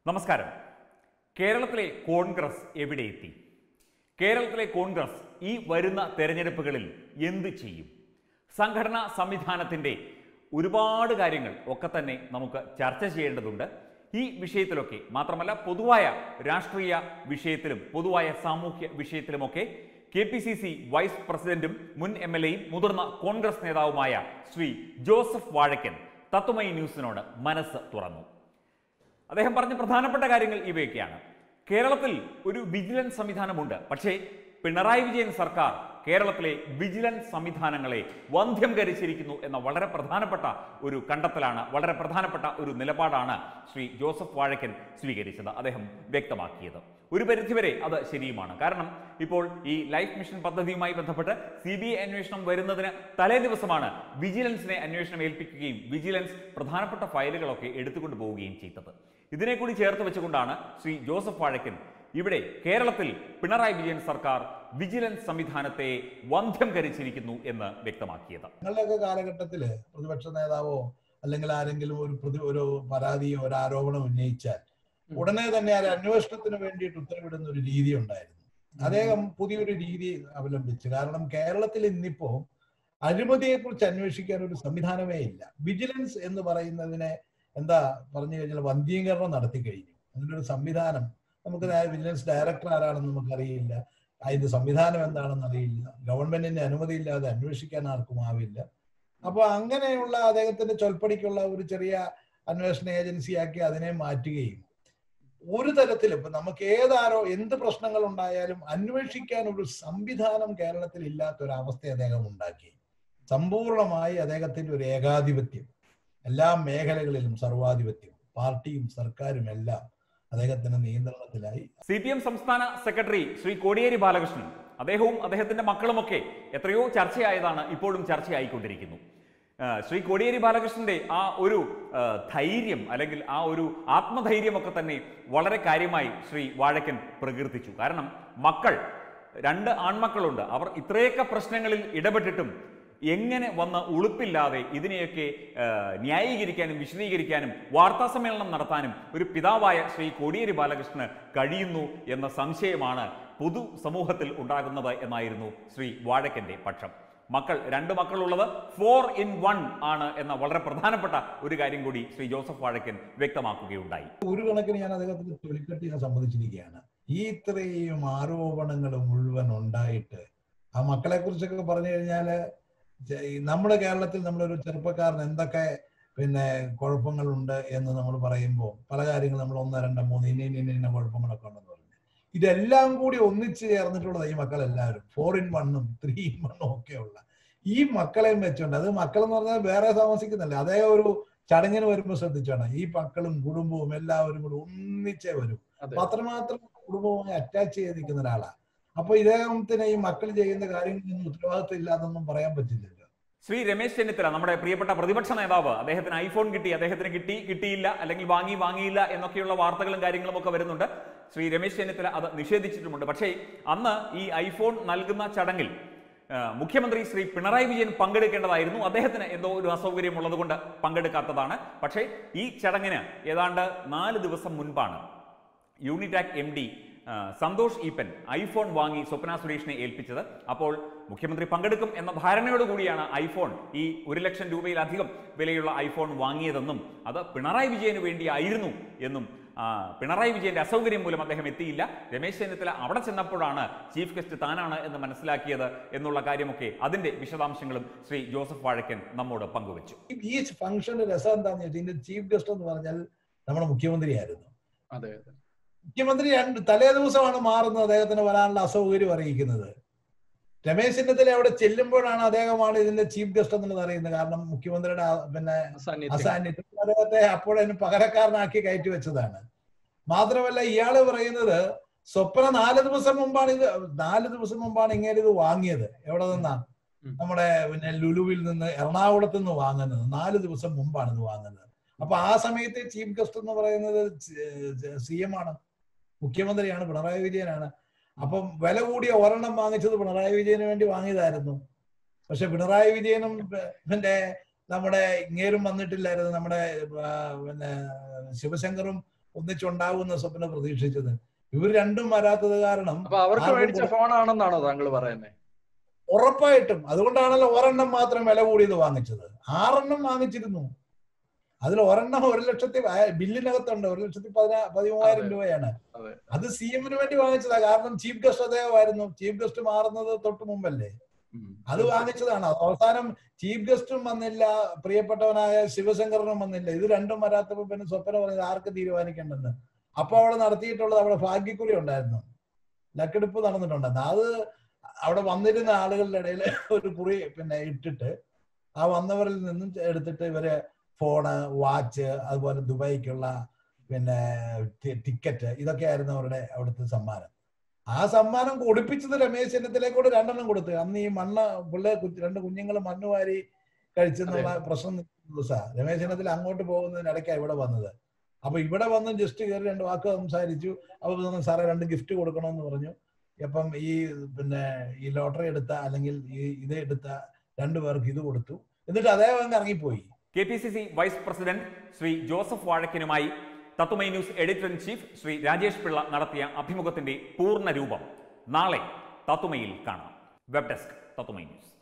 നമസ്കാരം കേരളത്തിലെ കോൺഗ്രസ് എവിടെ എത്തി കേരളത്തിലെ കോൺഗ്രസ് ഈ വരുന്ന തെരഞ്ഞെടുപ്പുകളിൽ എന്ത് ചെയ്യും സംഘടനാ സംവിധാനത്തിൻ്റെ ഒരുപാട് കാര്യങ്ങൾ ഒക്കെ തന്നെ നമുക്ക് ചർച്ച ചെയ്യേണ്ടതുണ്ട് ഈ വിഷയത്തിലൊക്കെ മാത്രമല്ല പൊതുവായ രാഷ്ട്രീയ വിഷയത്തിലും പൊതുവായ സാമൂഹ്യ വിഷയത്തിലുമൊക്കെ K P C C vice പ്രസിഡന്റും മുൻ എം എൽ എയും മുതിർന്ന കോൺഗ്രസ് നേതാവുമായ ശ്രീ ജോസഫ് വാഴക്കൻ തത്വമയി ന്യൂസിനോട് മനസ്സ് തുറന്നു അദ്ദേഹം പറഞ്ഞ പ്രധാനപ്പെട്ട കാര്യങ്ങൾ ഇവയൊക്കെയാണ് കേരളത്തിൽ ഒരു വിജിലൻസ് സംവിധാനമുണ്ട് പക്ഷേ പിണറായി വിജയൻ സർക്കാർ കേരളത്തിലെ വിജിലൻസ് സംവിധാനങ്ങളെ വന്ധ്യംകരിച്ചിരിക്കുന്നു എന്ന വളരെ പ്രധാനപ്പെട്ട ഒരു കണ്ടെത്തലാണ് വളരെ പ്രധാനപ്പെട്ട ഒരു നിലപാടാണ് ശ്രീ ജോസഫ് വാഴക്കൻ സ്വീകരിച്ചത് അദ്ദേഹം വ്യക്തമാക്കിയത് ഒരു പരിധിവരെ അത് ശരിയുമാണ് കാരണം ഇപ്പോൾ ഈ ലൈഫ് മിഷൻ പദ്ധതിയുമായി ബന്ധപ്പെട്ട് സി ബി ഐ അന്വേഷണം വരുന്നതിന് തലേ ദിവസമാണ് വിജിലൻസിനെ അന്വേഷണം ഏൽപ്പിക്കുകയും വിജിലൻസ് പ്രധാനപ്പെട്ട ഫയലുകളൊക്കെ എടുത്തുകൊണ്ട് പോവുകയും ചെയ്തത് ഇതിനെ കൂടി ചേർത്ത് വെച്ചുകൊണ്ടാണ് ശ്രീ ജോസഫ് വാഴക്കൻ ഇവിടെ കേരളത്തിൽ പിണറായി വിജയൻ സർക്കാർ വിജിലൻസ് സംവിധാനത്തെ വന്ധ്യംകരിച്ചിരിക്കുന്നു എന്ന് വ്യക്തമാക്കിയത് ഞങ്ങളുടെയൊക്കെ കാലഘട്ടത്തില് പ്രതിപക്ഷ നേതാവോ അല്ലെങ്കിൽ ആരെങ്കിലും ഒരു പ്രതി ഒരു പരാതിയോ ഒരു ആരോപണം ഉന്നയിച്ചാൽ ഉടനെ തന്നെ അത് അന്വേഷണത്തിന് വേണ്ടിയിട്ട് ഉത്തരവിടുന്ന ഒരു രീതി ഉണ്ടായിരുന്നു അദ്ദേഹം പുതിയൊരു രീതി അവലംബിച്ചു കാരണം കേരളത്തിൽ ഇന്നിപ്പോ അഴിമതിയെ കുറിച്ച് അന്വേഷിക്കാൻ ഒരു സംവിധാനമേ ഇല്ല വിജിലൻസ് എന്ന് പറയുന്നതിനെ എന്താ പറഞ്ഞു കഴിഞ്ഞാൽ വന്ധ്യീകരണം നടത്തി കഴിഞ്ഞു അതിന്റെ ഒരു സംവിധാനം നമുക്ക് വിജിലൻസ് ഡയറക്ടർ ആരാണെന്ന് നമുക്കറിയില്ല അതിന്റെ സംവിധാനം എന്താണെന്ന് അറിയില്ല ഗവൺമെന്റിന്റെ അനുമതി ഇല്ലാതെ അന്വേഷിക്കാൻ ആർക്കും ആവില്ല അപ്പൊ അങ്ങനെയുള്ള അദ്ദേഹത്തിന്റെ ചൊൽപ്പടിക്കുള്ള ഒരു ചെറിയ അന്വേഷണ ഏജൻസിയാക്കി അതിനെ മാറ്റുകയും ഒരു തരത്തിലും ഇപ്പൊ നമുക്ക് ഏതാരോ എന്ത് പ്രശ്നങ്ങൾ ഉണ്ടായാലും അന്വേഷിക്കാൻ ഒരു സംവിധാനം കേരളത്തിൽ ഇല്ലാത്ത ഒരു അവസ്ഥ അദ്ദേഹം ഉണ്ടാക്കി സമ്പൂർണമായി അദ്ദേഹത്തിന്റെ ഒരു ഏകാധിപത്യം എല്ലാ മേഖലകളിലും സർവാധിപത്യം പാർട്ടിയും സർക്കാരും എല്ലാം അദ്ദേഹത്തിന്റെ നിയന്ത്രണത്തിലായി സി പി എം സംസ്ഥാന സെക്രട്ടറി ശ്രീ കോടിയേരി ബാലകൃഷ്ണൻ അദ്ദേഹവും അദ്ദേഹത്തിന്റെ മക്കളുമൊക്കെ എത്രയോ ചർച്ചയായതാണ് ഇപ്പോഴും ചർച്ചയായിക്കൊണ്ടിരിക്കുന്നു ആ, ശ്രീ കോടിയേരി ബാലകൃഷ്ണന്റെ ആ ഒരു ആ, ധൈര്യം അല്ലെങ്കിൽ ആ ഒരു ആത്മധൈര്യമൊക്കെ തന്നെ വളരെ കാര്യമായി ശ്രീ വാഴക്കൻ പ്രകീർത്തിച്ചു കാരണം മക്കൾ രണ്ട് ആൺമക്കളുണ്ട് അവർ ഇത്രയൊക്കെ പ്രശ്നങ്ങളിൽ ഇടപെട്ടിട്ടും എങ്ങനെ വന്ന് ഉളുപ്പില്ലാതെ ഇതിനെയൊക്കെ ആ, ന്യായീകരിക്കാനും വിശദീകരിക്കാനും വാർത്താ സമ്മേളനം നടത്താനും ഒരു പിതാവായ ശ്രീ കോടിയേരി ബാലകൃഷ്ണന് കഴിയുന്നു എന്ന സംശയമാണ് പൊതു സമൂഹത്തിൽ ഉണ്ടാകുന്നത് എന്നായിരുന്നു ശ്രീ വാഴക്കന്റെ പക്ഷം മക്കൾ രണ്ട് മക്കളുള്ളത് ഫോർ ഇൻ വൺ ആണ് എന്ന വളരെ പ്രധാനപ്പെട്ട ഒരു കാര്യം കൂടി ശ്രീ ജോസഫ് വാഴക്കൻ വ്യക്തമാക്കുകയുണ്ടായി ഒരു കണക്കിന് ഞാൻ അദ്ദേഹത്തിന്റെ തൊലിക്കെട്ട് ഞാൻ സമ്മതിച്ചിരിക്കുകയാണ് ഈ ഇത്രയും ആരോപണങ്ങൾ മുഴുവൻ ഉണ്ടായിട്ട് ആ മക്കളെ കുറിച്ചൊക്കെ പറഞ്ഞു കഴിഞ്ഞാല് ചെ- ഈ നമ്മുടെ കേരളത്തിൽ നമ്മളൊരു ചെറുപ്പക്കാരൻ എന്തൊക്കെ പിന്നെ കുഴപ്പങ്ങളുണ്ട് എന്ന് നമ്മൾ പറയുമ്പോൾ പല കാര്യങ്ങൾ നമ്മൾ ഒന്ന് രണ്ട് മൂന്ന് ഇന്ന ഇന്ന ഇന്ന ഇന്ന കുഴപ്പങ്ങളൊക്കെ ഉണ്ടെന്ന് പറഞ്ഞു ഇതെല്ലാം കൂടി ഒന്നിച്ച് ചേർന്നിട്ടുള്ളത് ഈ മക്കളെല്ലാവരും ഫോർ ഇൻ വണ്ണും ത്രീ ഇൻ വണ്ണും ഒക്കെ ഉള്ള ഈ മക്കളെയും വെച്ചുകൊണ്ട് അത് മക്കൾ എന്ന് പറഞ്ഞാൽ വേറെ താമസിക്കുന്നില്ല അതേ ഒരു ചടങ്ങിന് വരുമ്പോൾ ശ്രദ്ധിച്ചോണം ഈ മക്കളും കുടുംബവും എല്ലാവരും കൂടി ഒന്നിച്ചേ വരും അതെ. അപ്പൊ അത്രമാത്രം കുടുംബവുമായി അറ്റാച്ച് ചെയ്ത് നിൽക്കുന്ന ഒരാളാ അപ്പൊ ഇദ്ദേഹത്തിന് ഈ മക്കൾ ചെയ്യുന്ന കാര്യങ്ങളൊന്നും ഉത്തരവാദിത്വം ഇല്ലാതൊന്നും പറയാൻ പറ്റില്ലല്ലോ ശ്രീ രമേശ് ചെന്നിത്തല നമ്മുടെ പ്രിയപ്പെട്ട പ്രതിപക്ഷ നേതാവ് അദ്ദേഹത്തിന് ഐഫോൺ കിട്ടി അദ്ദേഹത്തിന് കിട്ടി കിട്ടിയില്ല അല്ലെങ്കിൽ വാങ്ങി വാങ്ങിയില്ല എന്നൊക്കെയുള്ള വാർത്തകളും കാര്യങ്ങളും ഒക്കെ വരുന്നുണ്ട് ശ്രീ രമേശ് ചെന്നിത്തല അത് നിഷേധിച്ചിട്ടുമുണ്ട് പക്ഷേ അന്ന് ഈ ഐഫോൺ നൽകുന്ന ചടങ്ങിൽ ആ, മുഖ്യമന്ത്രി ശ്രീ പിണറായി വിജയൻ പങ്കെടുക്കേണ്ടതായിരുന്നു അദ്ദേഹത്തിന് എന്തോ ഒരു അസൗകര്യം ഉള്ളതുകൊണ്ട് പങ്കെടുക്കാത്തതാണ് പക്ഷേ ഈ ചടങ്ങിന് ഏതാണ്ട് നാല് ദിവസം മുൻപാണ് Unitac M D Santhosh Eappen iPhone വാങ്ങി സ്വപ്ന സുരേഷിനെ ഏൽപ്പിച്ചത് അപ്പോൾ മുഖ്യമന്ത്രി പങ്കെടുക്കും എന്ന ധാരണയോട് കൂടിയാണ് ഐഫോൺ ഈ ഒരു ലക്ഷം രൂപയിലധികം വിലയുള്ള ഐഫോൺ വാങ്ങിയതെന്നും അത് പിണറായി വിജയന് വേണ്ടിയായിരുന്നു എന്നും ആ, പിണറായി വിജയന്റെ അസൗകര്യം മൂലം അദ്ദേഹം എത്തിയില്ല രമേശ് ചെന്നിത്തല അവിടെ ചെന്നപ്പോഴാണ് ചീഫ് ഗസ്റ്റ് താനാണ് എന്ന് മനസ്സിലാക്കിയത് എന്നുള്ള കാര്യമൊക്കെ അതിന്റെ വിശദാംശങ്ങളും ശ്രീ ജോസഫ് വാഴക്കൻ നമ്മോട് പങ്കുവച്ചു ഈ ഫംഗ്ഷന്റെ രസം എന്താന്ന് വെച്ചാൽ ഇതിന്റെ ചീഫ് ഗസ്റ്റ് എന്ന് പറഞ്ഞാൽ നമ്മുടെ മുഖ്യമന്ത്രിയായിരുന്നു അതെ അതെ മുഖ്യമന്ത്രി രണ്ട് തലേ ദിവസമാണ് മാറുന്നത് അദ്ദേഹത്തിന് വരാനുള്ള അസൗകര്യം അറിയിക്കുന്നത് രമേശ് ചെന്നിത്തല അവിടെ ചെല്ലുമ്പോഴാണ് അദ്ദേഹമാണ് ഇതിന്റെ ചീഫ് ഗസ്റ്റ് എന്നുള്ളത് അറിയുന്നത് കാരണം മുഖ്യമന്ത്രിയുടെ ആ- പിന്നെ സാന്നിധ്യം അസാന്നിധ്യം അദ്ദേഹത്തെ അപ്പോഴതിന് പകരക്കാരനാക്കി കയറ്റി വെച്ചതാണ് മാത്രമല്ല ഇയാള് പറയുന്നത് സ്വപ്ന നാല് ദിവസം മുമ്പാണ് ഇത് നാല് ദിവസം മുമ്പാണ് ഇങ്ങനെ ഇത് വാങ്ങിയത് എവിടെ നിന്നാ ഉം. നമ്മുടെ പിന്നെ ലുലുവിൽ നിന്ന് എറണാകുളത്ത് നിന്ന് വാങ്ങുന്നത് നാല് ദിവസം മുമ്പാണ് ഇത് വാങ്ങുന്നത് അപ്പൊ ആ സമയത്തെ ചീഫ് ഗസ്റ്റ് എന്ന് പറയുന്നത് സി എം ആണ് മുഖ്യമന്ത്രിയാണ് പിണറായി വിജയനാണ് അപ്പം വില കൂടിയ ഒരെണ്ണം വാങ്ങിച്ചത് പിണറായി വിജയന് വേണ്ടി വാങ്ങിയതായിരുന്നു പക്ഷെ പിണറായി വിജയനും പിന്നെ നമ്മുടെ ഇങ്ങേരും വന്നിട്ടില്ലായിരുന്നു നമ്മുടെ ആ, പിന്നെ ശിവശങ്കറും ഒന്നിച്ചുണ്ടാകുന്ന സ്വപ്നം പ്രതീക്ഷിച്ചത് ഇവർ രണ്ടും വരാത്തത് കാരണം അപ്പൊ അവർക്ക് ആർക്കും മേടിച്ച ഫോണാണെന്നാണോ താങ്കൾ പറയുന്നത് ഉറപ്പായിട്ടും അതുകൊണ്ടാണല്ലോ ഒരെണ്ണം മാത്രം വില കൂടിയത് വാങ്ങിച്ചത് ആറെണ്ണം വാങ്ങിച്ചിരുന്നു അതിൽ ഒരെണ്ണം ഒരു ലക്ഷത്തി ആ, ബില്ലിനകത്തുണ്ട് ഒരു ലക്ഷത്തി പതിനാ പതിമൂവായിരം അതെ. രൂപയാണ് അതെ. അത് സി എമ്മിന് വേണ്ടി വാങ്ങിച്ചതാ കാരണം ചീഫ് ഗസ്റ്റ് അദ്ദേഹമായിരുന്നു ചീഫ് ഗസ്റ്റ് മാറുന്നത് തൊട്ട് മുമ്പല്ലേ അത് വാങ്ങിച്ചതാണ് അത് അവസാനം ചീഫ് ഗസ്റ്റും വന്നില്ല പ്രിയപ്പെട്ടവനായ ശിവശങ്കരനും വന്നില്ല ഇത് രണ്ടും വരാത്തപ്പോ പിന്നെ സ്വപ്ന പറഞ്ഞത് ആർക്ക് തീരുമാനിക്കേണ്ടെന്ന് അപ്പൊ അവിടെ നടത്തിയിട്ടുള്ളത് അവിടെ ഭാഗ്യക്കുറി ഉണ്ടായിരുന്നു ലക്കെടുപ്പ് നടന്നിട്ടുണ്ടായിരുന്നു അത് അവിടെ വന്നിരുന്ന ആളുകളുടെ ഇടയിൽ ഒരു കുറി പിന്നെ ഇട്ടിട്ട് ആ വന്നവരിൽ നിന്നും എടുത്തിട്ട് ഇവര് ഫോണ് വാച്ച് അതുപോലെ ദുബായിക്കുള്ള പിന്നെ ടി- ടിക്കറ്റ് ഇതൊക്കെയായിരുന്നു അവരുടെ അവിടുത്തെ സമ്മാനം ആ സമ്മാനം കൊടുപ്പിച്ചത് രമേശ് ചെന്നിത്തലയെ കൂടെ രണ്ടെണ്ണം കൊടുത്ത് അന്ന് ഈ മണ്ണ് പിള്ളേ രണ്ട് കുഞ്ഞുങ്ങൾ മണ്ണ് വാരി കഴിച്ചെന്നുള്ള പ്രശ്നം നിൽക്കുന്ന ദിവസാ രമേശ് ചെന്നിത്തല അങ്ങോട്ട് പോകുന്നതിനിടയ്ക്കാണ് ഇവിടെ വന്നത് അപ്പൊ ഇവിടെ വന്ന് ജസ്റ്റ് കയറി രണ്ട് വാക്ക് സംസാരിച്ചു അപ്പൊ പറഞ്ഞു, സാറേ രണ്ട് ഗിഫ്റ്റ് കൊടുക്കണമെന്ന് പറഞ്ഞു അപ്പം ഈ പിന്നെ ഈ ലോട്ടറി എടുത്ത അല്ലെങ്കിൽ ഈ ഇത് എടുത്ത രണ്ടു പേർക്ക് ഇത് കൊടുത്തു എന്നിട്ട് അദ്ദേഹം അങ്ങ് ഇറങ്ങിപ്പോയി K P C C vice president Shri Joseph വാഴക്കനുമായി തത്തുമൈ news editor in chief Shri Rajesh Pillai നടത്തിയ അഭിമുഖത്തിന്റെ പൂർണ്ണ രൂപം നാളെ തത്തുമയിൽ കാണാം വെബ് ഡെസ്ക് തത്തുമൈ ന്യൂസ്